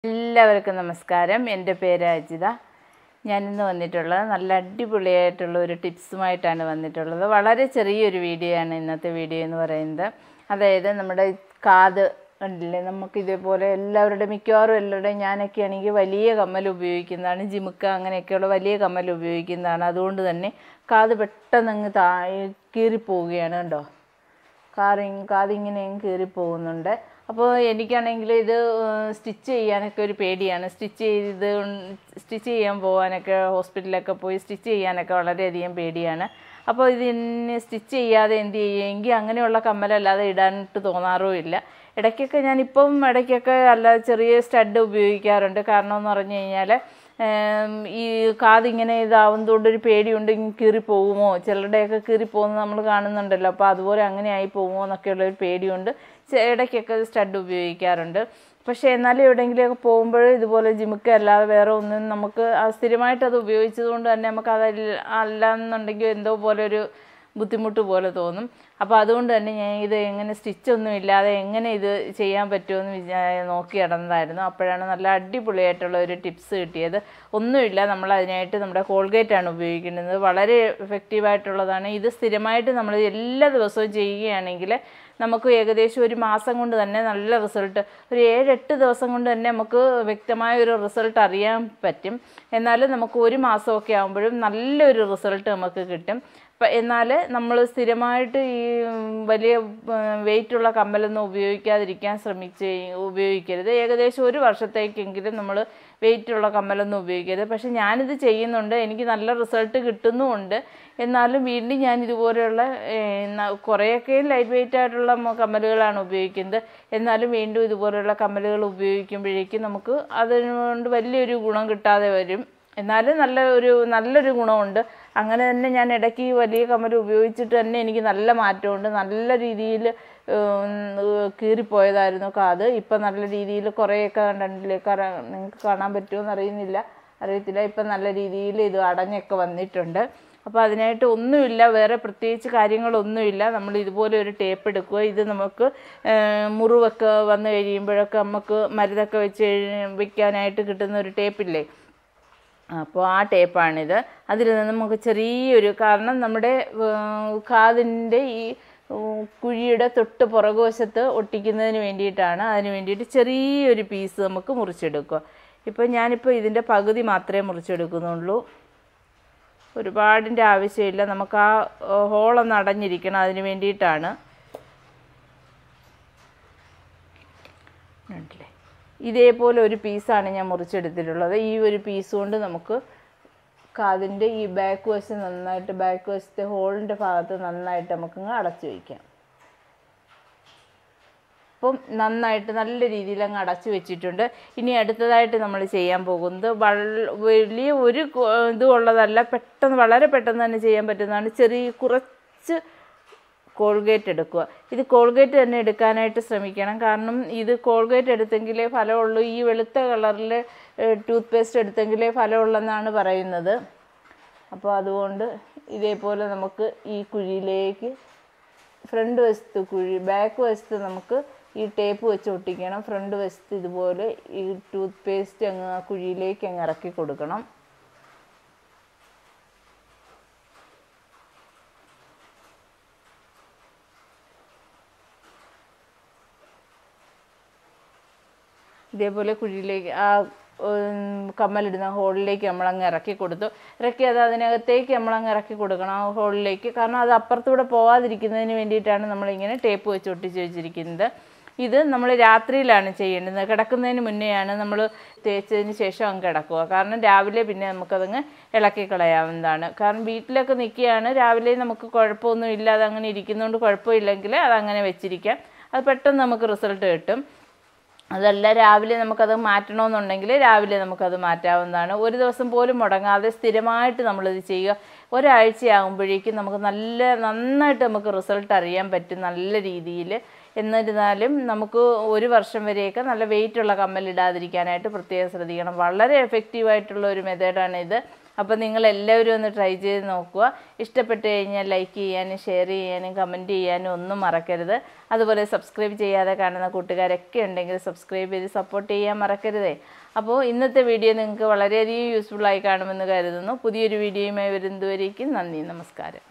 എല്ലാവർക്കും നമസ്കാരം എൻ്റെ പേര് അജിത ഞാനിന്ന് വന്നിട്ടുള്ളത് നല്ല അടിപൊളിയായിട്ടുള്ള ഒരു ടിപ്സുമായിട്ടാണ് വന്നിട്ടുള്ളത് വളരെ ചെറിയൊരു വീഡിയോ ആണ് ഇന്നത്തെ വീഡിയോ എന്ന് പറയുന്നത് അതായത് നമ്മുടെ കാത് ഉണ്ടല്ലേ നമുക്ക് ഇതേപോലെ എല്ലാവരുടെ മിക്കവാറും എല്ലാവരുടെയും ഞാനൊക്കെ ആണെങ്കിൽ വലിയ കമ്മൽ ഉപയോഗിക്കുന്നതാണ് ജിമുക്ക അങ്ങനെയൊക്കെയുള്ള വലിയ കമ്മൽ ഉപയോഗിക്കുന്നതാണ് അതുകൊണ്ട് തന്നെ കാത് പെട്ടെന്ന് അങ്ങ് താ കീറിപ്പോവുകയാണ് കണ്ടോ കാറി കാതിങ്ങനെ കീറി പോകുന്നുണ്ട് അപ്പോൾ എനിക്കാണെങ്കിൽ ഇത് സ്റ്റിച്ച് ചെയ്യാനൊക്കെ ഒരു പേടിയാണ് സ്റ്റിച്ച് ചെയ്ത് സ്റ്റിച്ച് ചെയ്യാൻ പോകാനൊക്കെ ഹോസ്പിറ്റലിലൊക്കെ പോയി സ്റ്റിച്ച് ചെയ്യാനൊക്കെ വളരെയധികം പേടിയാണ് അപ്പോൾ ഇതിന് സ്റ്റിച്ച് ചെയ്യാതെ എന്ത് ചെയ്യുമെങ്കിൽ അങ്ങനെയുള്ള കമ്മലല്ലാതെ ഇടാനായിട്ട് തോന്നാറും ഇല്ല ഇടയ്ക്കൊക്കെ ഞാനിപ്പം ഇടയ്ക്കൊക്കെ അല്ല ചെറിയ സ്റ്റഡ് ഉപയോഗിക്കാറുണ്ട് കാരണം എന്ന് പറഞ്ഞു കഴിഞ്ഞാൽ ഏം, ഈ കാതിങ്ങനെ ഇതാവുന്നതുകൊണ്ട് ഒരു പേടിയുണ്ട് ഇങ്ങനെ കീറി പോകുമോ ചിലരുടെയൊക്കെ കീറി പോകുന്നത് നമ്മൾ കാണുന്നുണ്ടല്ലോ അപ്പോൾ അതുപോലെ അങ്ങനെ ആയി പോകുമോ എന്നൊക്കെയുള്ള ഒരു പേടിയുണ്ട് ചെ- ഇടയ്ക്കൊക്കെ സ്റ്റഡ് ഉപയോഗിക്കാറുണ്ട് പക്ഷേ എന്നാലും എവിടെയെങ്കിലുമൊക്കെ പോകുമ്പോൾ ഇതുപോലെ ജിമുക്ക അല്ലാതെ വേറെ ഒന്നും നമുക്ക് ആ സ്ഥിരമായിട്ട് അത് ഉപയോഗിച്ചത് കൊണ്ട് തന്നെ നമുക്ക് അത് അല്ല എന്നുണ്ടെങ്കിൽ എന്തോ പോലെ ഒരു ബുദ്ധിമുട്ട് പോലെ തോന്നും അപ്പോൾ അതുകൊണ്ട് തന്നെ ഞാൻ ഇത് എങ്ങനെ സ്റ്റിച്ചൊന്നും ഇല്ലാതെ എങ്ങനെ ഇത് ചെയ്യാൻ പറ്റുമെന്ന് വിചാ നോക്കി നടന്നതായിരുന്നു അപ്പോഴാണ് നല്ല അടിപൊളിയായിട്ടുള്ള ഒരു ടിപ്സ് കിട്ടിയത് ഒന്നുമില്ല നമ്മൾ അതിനായിട്ട് നമ്മുടെ കോൾഗേറ്റ് ആണ് ഉപയോഗിക്കുന്നത് വളരെ എഫക്റ്റീവായിട്ടുള്ളതാണ് ഇത് സ്ഥിരമായിട്ട് നമ്മൾ എല്ലാ ദിവസവും ചെയ്യുകയാണെങ്കിൽ നമുക്ക് ഏകദേശം ഒരു മാസം കൊണ്ട് തന്നെ നല്ല റിസൾട്ട് ഒരു ഏഴെട്ട് ദിവസം കൊണ്ട് തന്നെ നമുക്ക് വ്യക്തമായ ഒരു റിസൾട്ട് അറിയാൻ പറ്റും എന്നാലും നമുക്ക് ഒരു മാസമൊക്കെ ആകുമ്പോഴും നല്ലൊരു റിസൾട്ട് നമുക്ക് കിട്ടും അപ്പം എന്നാൽ നമ്മൾ സ്ഥിരമായിട്ട് ഈ ഉം, വലിയ വെയിറ്റുള്ള കമ്മലൊന്നും ഉപയോഗിക്കാതിരിക്കാൻ ശ്രമിച്ച് ഉപയോഗിക്കരുത് ഏകദേശം ഒരു വർഷത്തേക്കെങ്കിലും നമ്മൾ വെയിറ്റുള്ള കമ്മലൊന്നും ഉപയോഗിക്കരുത് പക്ഷെ ഞാനിത് ചെയ്യുന്നുണ്ട് എനിക്ക് നല്ല റിസൾട്ട് കിട്ടുന്നുമുണ്ട് എന്നാലും വീണ്ടും ഞാൻ ഇതുപോലെയുള്ള ഏഹ്, ന- കുറേയൊക്കെ ലൈറ്റ് വെയിറ്റ് ആയിട്ടുള്ള മ- കമ്മലുകളാണ് ഉപയോഗിക്കുന്നത് എന്നാലും വീണ്ടും ഇതുപോലെയുള്ള കമ്മലുകൾ ഉപയോഗിക്കുമ്പോഴേക്കും നമുക്ക് അതുകൊണ്ട് വലിയൊരു ഗുണം കിട്ടാതെ വരും എന്നാലും നല്ല ഒരു നല്ലൊരു ഗുണമുണ്ട് അങ്ങനെ തന്നെ ഞാൻ ഇടയ്ക്ക് ഈ വലിയ കമ്മൽ ഉപയോഗിച്ചിട്ട് തന്നെ എനിക്ക് നല്ല മാറ്റമുണ്ട് നല്ല രീതിയിൽ കീറിപ്പോയതായിരുന്നു കാത് ഇപ്പം നല്ല രീതിയിൽ കുറേയൊക്കെ കണ്ടില്ലേ കാരണം നിങ്ങൾക്ക് കാണാൻ പറ്റുമോ എന്നറിയുന്നില്ല അറിയത്തില്ല ഇപ്പം നല്ല രീതിയിൽ ഇത് അടഞ്ഞൊക്കെ വന്നിട്ടുണ്ട് അപ്പോൾ അതിനായിട്ട് ഒന്നുമില്ല വേറെ പ്രത്യേകിച്ച് കാര്യങ്ങളൊന്നുമില്ല നമ്മൾ ഇതുപോലെ ഒരു ടേപ്പ് എടുക്കുക ഇത് നമുക്ക് ഏഹ്, മുറിവൊക്കെ വന്നു കഴിയുമ്പോഴൊക്കെ നമുക്ക് മരുന്നൊക്കെ വെച്ച് കഴി- വെക്കാനായിട്ട് കിട്ടുന്ന ഒരു ടേപ്പില്ലേ അപ്പോൾ ആ ടേപ്പാണിത് അതിൽ നിന്ന് നമുക്ക് ചെറിയൊരു കാരണം നമ്മുടെ ഏർ, കാതിൻ്റെ ഈ ഉം, കുഴിയുടെ തൊട്ട് പുറകുവശത്ത് ഒട്ടിക്കുന്നതിന് വേണ്ടിയിട്ടാണ് അതിന് വേണ്ടിയിട്ട് ചെറിയൊരു പീസ് നമുക്ക് മുറിച്ചെടുക്കുക ഇപ്പോൾ ഞാനിപ്പോൾ ഇതിൻ്റെ പകുതി മാത്രമേ മുറിച്ചെടുക്കുന്നുള്ളൂ ഒരുപാടിൻ്റെ ആവശ്യമില്ല നമുക്ക് ആ ഏർ, ഹോളൊന്ന് അടഞ്ഞിരിക്കണം അതിന് വേണ്ടിയിട്ടാണ് ഉണ്ടല്ലേ ഇതേപോലെ ഒരു പീസാണ് ഞാൻ മുറിച്ചെടുത്തിട്ടുള്ളത് ഈ ഒരു പീസ് കൊണ്ട് നമുക്ക് കാതിൻ്റെ ഈ ബാക്ക് വശം നന്നായിട്ട് ബാക്ക് വശത്തെ ഹോളിൻ്റെ ഭാഗത്ത് നന്നായിട്ട് നമുക്കങ്ങ് അടച്ചു വയ്ക്കാം അപ്പം നന്നായിട്ട് നല്ല രീതിയിൽ അങ്ങ് അടച്ചു വെച്ചിട്ടുണ്ട് ഇനി അടുത്തതായിട്ട് നമ്മൾ ചെയ്യാൻ പോകുന്നത് വൾ- വലിയ ഒരു കൊ- ഇതും ഉള്ളതല്ല പെട്ടെന്ന് വളരെ പെട്ടെന്ന് തന്നെ ചെയ്യാൻ പറ്റുന്നതാണ് ചെറിയ കുറച്ച് കോൾഗേറ്റ് എടുക്കുക ഇത് കോൾഗേറ്റ് തന്നെ എടുക്കാനായിട്ട് ശ്രമിക്കണം കാരണം ഇത് കോൾഗേറ്റ് എടുത്തെങ്കിലേ ഫലമുള്ളൂ ഈ വെളുത്ത കളറിൽ ടൂത്ത് പേസ്റ്റ് എടുത്തെങ്കിലേ ഫലമുള്ളെന്നാണ് പറയുന്നത് അപ്പോൾ അതുകൊണ്ട് ഇതേപോലെ നമുക്ക് ഈ കുഴിയിലേക്ക് ഫ്രണ്ട് വശത്ത് കുഴി ബാക്ക് വശത്ത് നമുക്ക് ഈ ടേപ്പ് വെച്ച് ഒട്ടിക്കണം ഫ്രണ്ട് വശത്ത് ഇതുപോലെ ഈ ടൂത്ത് പേസ്റ്റ് അങ്ങ് ആ കുഴിയിലേക്ക് അങ്ങ് ഇറക്കി കൊടുക്കണം ഇതേപോലെ കുഴിയിലേക്ക് ആ ഉം, കമ്മലിടുന്ന ഹോളിലേക്ക് നമ്മളങ്ങ് ഇറക്കി കൊടുത്തു ഇറക്കി അത് അതിനകത്തേക്ക് നമ്മളങ്ങ് ഇറക്കി കൊടുക്കണം ആ ഹോളിലേക്ക് കാരണം അത് അപ്പുറത്തൂടെ പോവാതിരിക്കുന്നതിന് വേണ്ടിയിട്ടാണ് നമ്മളിങ്ങനെ ടേപ്പ് വെച്ച് ഒട്ടിച്ച് വെച്ചിരിക്കുന്നത് ഇത് നമ്മൾ രാത്രിയിലാണ് ചെയ്യേണ്ടത് കിടക്കുന്നതിന് മുന്നെയാണ് നമ്മൾ തേച്ചതിന് ശേഷം അങ്ങ് കിടക്കുക കാരണം രാവിലെ പിന്നെ നമുക്കതങ്ങ് ഇളക്കി കളയാവുന്നതാണ് കാരണം വീട്ടിലൊക്കെ നിൽക്കുകയാണ് രാവിലെ നമുക്ക് കുഴപ്പമൊന്നും ഇല്ലാതെ അങ്ങനെ ഇരിക്കുന്നതുകൊണ്ട് കുഴപ്പമില്ലെങ്കിൽ അതങ്ങനെ വെച്ചിരിക്കാം അത് പെട്ടെന്ന് നമുക്ക് റിസൾട്ട് കിട്ടും അതല്ല രാവിലെ നമുക്കത് മാറ്റണമെന്നുണ്ടെങ്കിൽ രാവിലെ നമുക്കത് മാറ്റാവുന്നതാണ് ഒരു ദിവസം പോലും മുടങ്ങാതെ സ്ഥിരമായിട്ട് നമ്മളിത് ചെയ്യുക ഒരാഴ്ചയാകുമ്പോഴേക്കും നമുക്ക് നല്ല നന്നായിട്ട് നമുക്ക് റിസൾട്ട് അറിയാൻ പറ്റും നല്ല രീതിയിൽ എന്നിരുന്നാലും നമുക്ക് ഒരു വർഷം വരെയൊക്കെ നല്ല വെയിറ്റുള്ള കമ്മലിടാതിരിക്കാനായിട്ട് പ്രത്യേകം ശ്രദ്ധിക്കണം വളരെ എഫക്റ്റീവായിട്ടുള്ള ഒരു മെത്തേഡാണ് ഇത് അപ്പോൾ നിങ്ങൾ എല്ലാവരും ഒന്ന് ട്രൈ ചെയ്ത് നോക്കുക ഇഷ്ടപ്പെട്ട് കഴിഞ്ഞാൽ ലൈക്ക് ചെയ്യാനും ഷെയർ ചെയ്യാനും കമൻറ്റ് ചെയ്യാനും ഒന്നും മറക്കരുത് അതുപോലെ സബ്സ്ക്രൈബ് ചെയ്യാതെ കാണുന്ന കൂട്ടുകാരൊക്കെ ഉണ്ടെങ്കിൽ സബ്സ്ക്രൈബ് ചെയ്ത് സപ്പോർട്ട് ചെയ്യാൻ മറക്കരുതേ അപ്പോൾ ഇന്നത്തെ വീഡിയോ നിങ്ങൾക്ക് വളരെയധികം യൂസ്ഫുൾ ആയി കാണുമെന്ന് കരുതുന്നു പുതിയൊരു വീഡിയോയുമായി വരുന്നതുവരേക്കും നന്ദി നമസ്കാരം